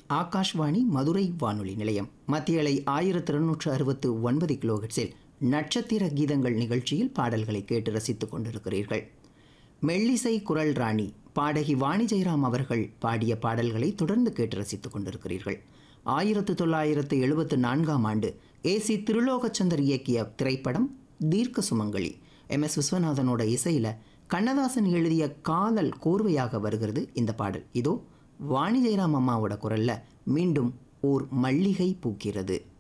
ஆகாஷ்வாணி மதுரை வானொலி நிலையம் மத்திய அலை ஆயிரத்தி இருநூற்று அறுபத்து ஒன்பது கிலோஹெட்ஸில் நட்சத்திர கீதங்கள் நிகழ்ச்சியில் பாடல்களை கேட்டு ரசித்துக் கொண்டிருக்கிறீர்கள் மெல்லிசை குரல் ராணி பாடகி வாணி ஜெயராம் அவர்கள் பாடிய பாடல்களை தொடர்ந்து கேட்டு ரசித்துக் கொண்டிருக்கிறீர்கள் ஆயிரத்து தொள்ளாயிரத்து எழுபத்து நான்காம் ஆண்டு ஏசி திருலோகச்சந்தர் இயக்கிய திரைப்படம் தீர்க்க சுமங்கலி எம் எஸ் விஸ்வநாதனோட இசையில் கண்ணதாசன் எழுதிய காதல் கோர்வையாக வருகிறது இந்த பாடல் இதோ வாணி ஜெயராம் அம்மாவோட குரல்ல மீண்டும் ஓர் மல்லிகை பூக்கிறது